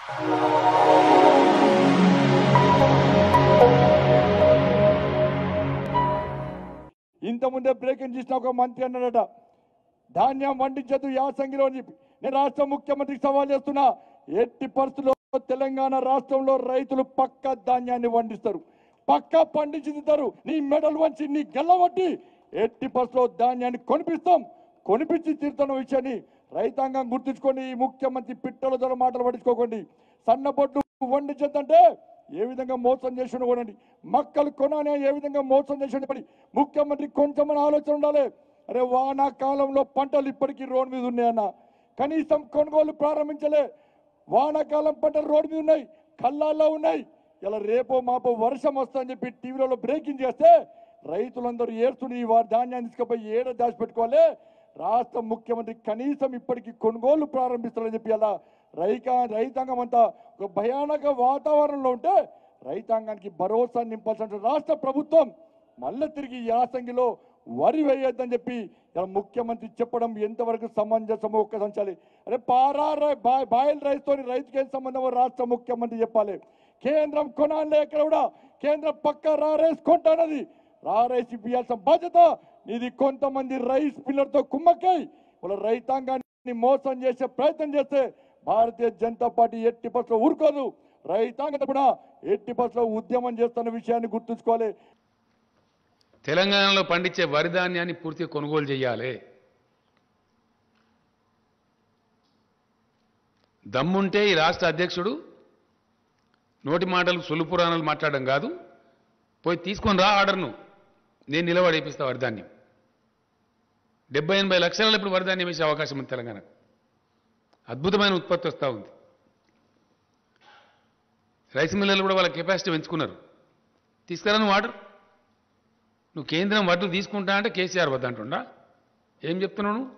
ఇంతకుముందే బ్రేకింగ్ చేసిన ఒక మంత్రి అన్నాడట ధాన్యం వండించదు యాసంగిలో అని చెప్పి నేను రాష్ట్ర ముఖ్యమంత్రికి సవాల్ చేస్తున్నా ఎట్టి పరిస్థితుల్లో తెలంగాణ రాష్ట్రంలో రైతులు పక్క ధాన్యాన్ని వండిస్తారు పక్క పండించి తింటారు నీ మెడలు వంచి నీ గెల్లబట్టి ఎట్టి పరిస్థితుల్లో ధాన్యాన్ని కొనిపిస్తాం కొనిపించి తీరుతున్న విషయాన్ని రైతాంగం గుర్తుంచుకోండి ఈ ముఖ్యమంత్రి పిట్టల ద్వారా మాటలు పట్టించుకోకండి సన్నబొడ్లు వండించద్దంటే ఏ విధంగా మోసం చేసి ఉండకూడండి మక్కలు కొనాలి ఏ విధంగా మోసం చేసి ఉండబడి ముఖ్యమంత్రి కొంచెం ఆలోచన ఉండాలి అరే వానాకాలంలో పంటలు ఇప్పటికీ రోడ్డు మీద ఉన్నాయన్న కనీసం కొనుగోలు ప్రారంభించలే వానాకాలం పంటలు రోడ్డు మీద ఉన్నాయి కళ్ళాల్లో ఉన్నాయి ఇలా రేపో మాపో వర్షం వస్తుందని చెప్పి టీవీలలో బ్రేకింగ్ చేస్తే రైతులందరూ ఏడుచుని ఈ వారి ధాన్యాన్ని తీసుకుపోయి ఏడ దాచిపెట్టుకోవాలి రాష్ట్ర ముఖ్యమంత్రి కనీసం ఇప్పటికీ కొనుగోలు ప్రారంభిస్తారని చెప్పి అలా రైకా రైతాంగం అంతా ఒక భయానక వాతావరణంలో ఉంటే రైతాంగానికి భరోసా నింపాల్సిన రాష్ట్ర ప్రభుత్వం మళ్ళీ తిరిగి ఈ యాసంగిలో వరి వేయొద్దని చెప్పి ఇలా ముఖ్యమంత్రి చెప్పడం ఎంతవరకు సమంజసమో ఒక్క సంచాలి అరే పారా రై- బా- బాయిల్ రైస్ తోని రైతుకి ఏం సంబంధమో రాష్ట్ర ముఖ్యమంత్రి చెప్పాలి కేంద్రం కొనాలి ఎక్కడ కూడా కేంద్రం పక్క రా రైస్ కొంటానది రా రైస్ ఇప్పియాల్సిన బాధ్యత ఇది కొంతమంది రైస్ పిల్లర్తో కుమ్మక్కై వాళ్ళ రైతాంగాన్ని మోసం చేసే ప్రయత్నం చేస్తే భారతీయ జనతా పార్టీ ఎట్టి పట్ల ఊరుకోదు రైతాంగం కూడా ఎట్టి పట్ల ఉద్యమం చేస్తున్న విషయాన్ని గుర్తుంచుకోవాలి తెలంగాణలో పండించే వరి ధాన్యాన్ని పూర్తిగా కొనుగోలు చేయాలి దమ్ముంటే ఈ రాష్ట్ర అధ్యక్షుడు నోటి మాటలు సొల్లు పురాణాలు మాట్లాడడం కాదు పోయి తీసుకొని రా ఆర్డర్ను నేను నిలబడేపిస్తా వరిధాన్యం డెబ్బై ఎనభై లక్షలలో ఇప్పుడు వరిధాన్యం వేసే అవకాశం ఉంది తెలంగాణకు అద్భుతమైన ఉత్పత్తి వస్తూ ఉంది రైస్ మిల్లర్లు కూడా వాళ్ళ కెపాసిటీ పెంచుకున్నారు తీసుకురా నువ్వు ఆర్డర్ నువ్వు కేంద్రం వడ్లు తీసుకుంటా అంటే కేసీఆర్ వద్దంటుండా ఏం చెప్తున్నావు నువ్వు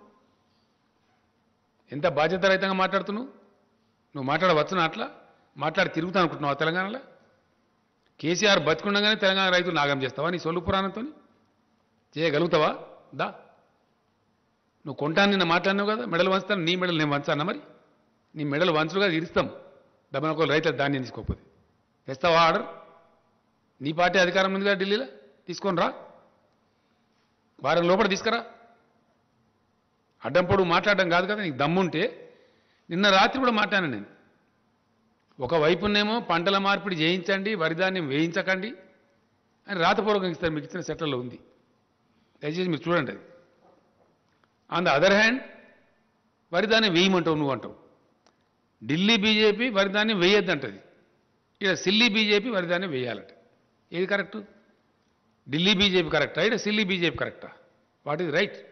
ఎంత బాధ్యత రహితంగా మాట్లాడుతున్నావు నువ్వు మాట్లాడవచ్చునా అట్లా మాట్లాడి తిరుగుతా అనుకుంటున్నావు తెలంగాణలో కేసీఆర్ బతికుండగానే తెలంగాణ రైతులు నాగం చేస్తావా నీ సొల్లు పురాణంతో చేయగలుగుతావా దా నువ్వు కొంటాను నిన్న మాట్లాడినావు కదా మెడలు వంచుతాను నీ మెడలు నేను వంచానా మరి నీ మెడలు వంచులుగా ఇరుస్తాం డబ్బున ఒక రైతులు ధాన్యం తీసుకోకపోతే తెస్తావా ఆర్డర్ నీ పార్టీ అధికారం ఉంది కదా ఢిల్లీలో తీసుకొని రా వారం లోపల తీసుకురా అడ్డం పొడుగు మాట్లాడడం కాదు కదా నీకు దమ్ముంటే నిన్న రాత్రి కూడా మాట్లాడాను నేను ఒకవైపునేమో పంటల మార్పిడి చేయించండి వరిధాన్యం వేయించకండి అని రాతపూర్వకంగా ఇస్తారు మీకు ఇచ్చిన సెట్లలో ఉంది దయచేసి మీరు చూడండి అది ఆన్ ద అదర్ హ్యాండ్ వరిధాన్యం వేయమంటావు నువ్వు అంటావు ఢిల్లీ బీజేపీ వరిధాన్యం వేయొద్దంటది ఇక్కడ సిల్లీ బీజేపీ వరిధాన్యం వేయాలంట ఏది కరెక్టు ఢిల్లీ బీజేపీ కరెక్టా ఇక్కడ సిల్లీ బీజేపీ కరెక్టా వాట్ ఈజ్ రైట్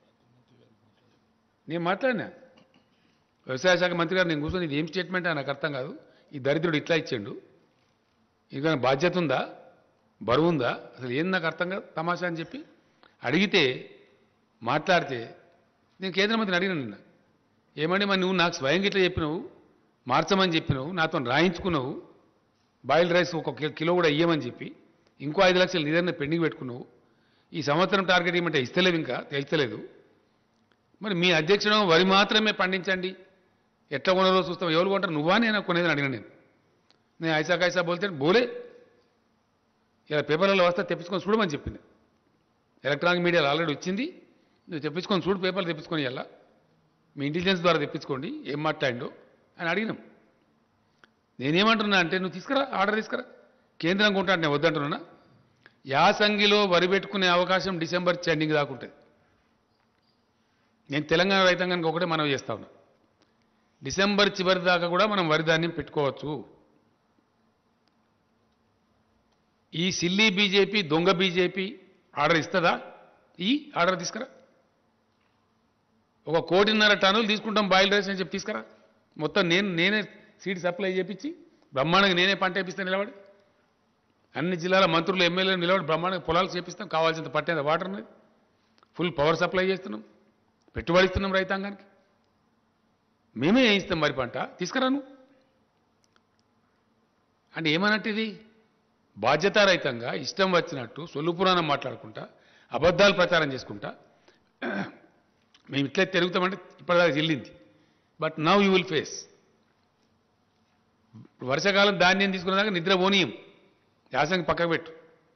నేను మాట్లాడినా వ్యవసాయ శాఖ మంత్రి గారు నేను కూర్చొని ఇది ఏం స్టేట్మెంట్ అని నాకు అర్థం కాదు ఈ దరిద్రుడు ఇట్లా ఇచ్చిండు ఇంకా బాధ్యత ఉందా బరువు ఉందా అసలు ఏం నాకు అర్థం కాదు తమాషా అని చెప్పి అడిగితే మాట్లాడితే నేను కేంద్ర మంత్రిని అడిగిన నిన్న ఏమండి మరి నువ్వు నాకు స్వయంగా ఇట్లా చెప్పినావు మార్చమని చెప్పినావు నాతో రాయించుకున్నావు బాయిల్డ్ రైస్ ఒక కి- కిలో కూడా ఇయ్యమని చెప్పి ఇంకో ఐదు లక్షలు నిదర్న పెండింగ్ పెట్టుకున్నావు ఈ సంవత్సరం టార్గెట్ ఇవ్వమంటే ఇస్తలేవు ఇంకా తెలుస్తలేదు మరి మీ అధ్యక్షుడు వరి మాత్రమే పండించండి ఎట్లా కొనాలో చూస్తాం ఎవరు కొంటారు నువ్వా నేను కొనేదని అడిగిన నేను నేను ఐసా కైసా బోల్తే బోలే ఇలా పేపర్లలో వస్తే తెప్పించుకొని చూడమని చెప్పింది ఎలక్ట్రానిక్ మీడియాలో ఆల్రెడీ వచ్చింది నువ్వు తెప్పించుకొని చూడు పేపర్లు తెప్పించుకొని ఎలా మీ ఇంటెలిజెన్స్ ద్వారా తెప్పించుకోండి ఏం మాట్లాడిండో అని అడిగినాం నేనేమంటున్నా అంటే నువ్వు తీసుకురా ఆర్డర్ తీసుకురా కేంద్రం కొంటా నేను వద్దంటున్నా యాసంగిలో వరి పెట్టుకునే అవకాశం డిసెంబర్ చెండింగ్ దాకా ఉంటుంది నేను తెలంగాణ రైతాంగానికి ఒకటే మనవి చేస్తా ఉన్నా డిసెంబర్ చివరి దాకా కూడా మనం వరి ధాన్యం పెట్టుకోవచ్చు ఈ సిల్లీ బీజేపీ దొంగ బీజేపీ ఆర్డర్ ఇస్తుందా ఈ ఆర్డర్ తీసుకురా ఒక కోటిన్నర టన్నులు తీసుకుంటాం బాయిల్ రైస్ అని చెప్పి తీసుకురా మొత్తం నేను నేనే సీడ్ సప్లై చేపించి బ్రహ్మాండంగా నేనే పంట వేపిస్తాను నిలబడి అన్ని జిల్లాల మంత్రులు ఎమ్మెల్యేలు నిలబడి బ్రహ్మాండంగా పొలాలు చేపిస్తాం కావాల్సినంత పట్టేది వాటర్ ఉన్నది ఫుల్ పవర్ సప్లై చేస్తున్నాం పెట్టుబడి ఇస్తున్నాం రైతాంగానికి మేమే వేయిస్తాం మరి పంట తీసుకురాను అంటే ఏమన్నట్టు ఇది బాధ్యతారహితంగా ఇష్టం వచ్చినట్టు సొల్లు పురాణం మాట్లాడుకుంటా అబద్ధాలు ప్రచారం చేసుకుంటా మేము ఇట్లే తిరుగుతామంటే ఇప్పటిదాకా చెల్లింది but now you will face వర్షాకాలం ధాన్యం తీసుకునేదాకా నిద్ర పోనీయం యాసంగి పక్కకు పెట్టు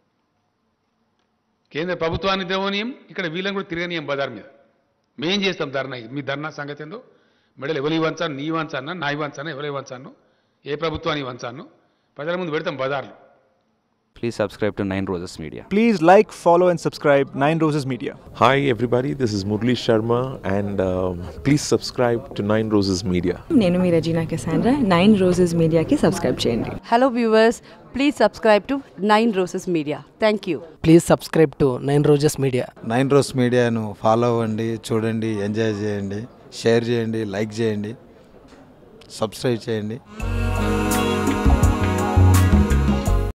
కేంద్ర ప్రభుత్వాన్ని నిద్ర పోనీయం ఇక్కడ వీళ్ళని కూడా తిరగనీయం బజార్ మీద మేం చేస్తాం ధర్నా ఇది. మీ ధర్నా సంగతి ఏందో మెడలు ఎవరి వంచాను నీ వంచానా నా వంచాను ఎవరి వంచాను ఏ ప్రభుత్వాన్ని వంచాను ప్రజల ముందు పెడతాం బజార్లో Please subscribe to Nine Roses Media. Please like, follow, and subscribe Nine Roses Media. Hi, everybody. This is Murli Sharma, and um, please subscribe to Nine Roses Media. నేను మీ రజీనా కెసాండ్రా నైన్ రోజెస్ మీడియాకి subscribe చేయండి Hello viewers, please subscribe to Nine Roses Media. Thank you. Please subscribe to nine roses media nine rose మీడియాను follow అవ్వండి చూడండి enjoy చేయండి share చేయండి like చేయండి సబ్స్క్రైబ్ చేయండి